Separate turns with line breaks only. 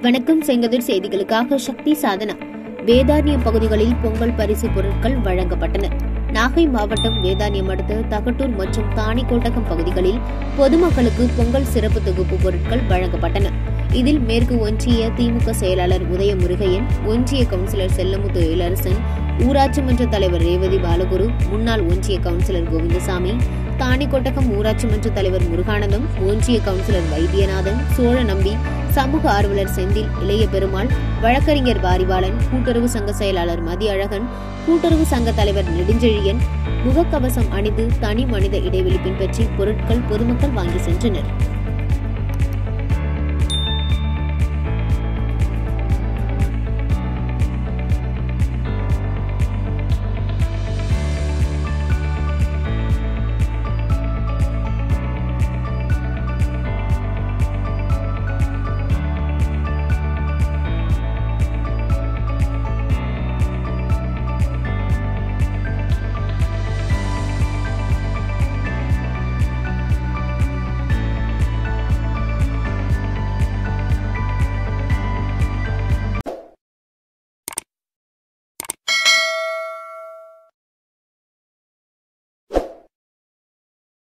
வணக்கம் செங்கதிர் செய்திகளுக்காக சக்தி சாதனா வேதாரண்யம் பகுதிகளில் பொங்கல் பரிசு பொருட்கள் வழங்கப்பட்டன நாகை மாவட்டம் வேதாரண்யம் அடுத்த தகட்டூர் மற்றும் தாணிக்கோட்டகம் பகுதிகளில் பொதுமக்களுக்கு பொங்கல் சிறப்பு தொகுப்பு பொருட்கள் வழங்கப்பட்டன இதில் மேற்கு ஒன்றிய திமுக செயலாளர் உதயமுருகையன் ஒன்றிய கவுன்சிலர் செல்லமுத்து இளரசன் ஊராட்சி மன்ற தலைவர் ரேவதி பாலகுரு முன்னாள் ஒன்றிய கவுன்சிலர் கோவிந்தசாமி தாணிக்கோட்டகம் ஊராட்சி மன்ற தலைவர் முருகானந்தம் ஒன்றிய கவுன்சிலர் வைத்தியநாதன் சோழ நம்பி சமூக ஆர்வலர் செந்தில் இளைய பெருமாள் வழக்கறிஞர் வாரிவாளன் கூட்டுறவு சங்க செயலாளர் மதியழகன் கூட்டுறவு சங்க தலைவர் நெடுஞ்செழியன் முகக்கவசம் அணிந்து தனி மனித இடைவெளி பின்பற்றி பொருட்கள் பொதுமக்கள் வாங்கி சென்றனர்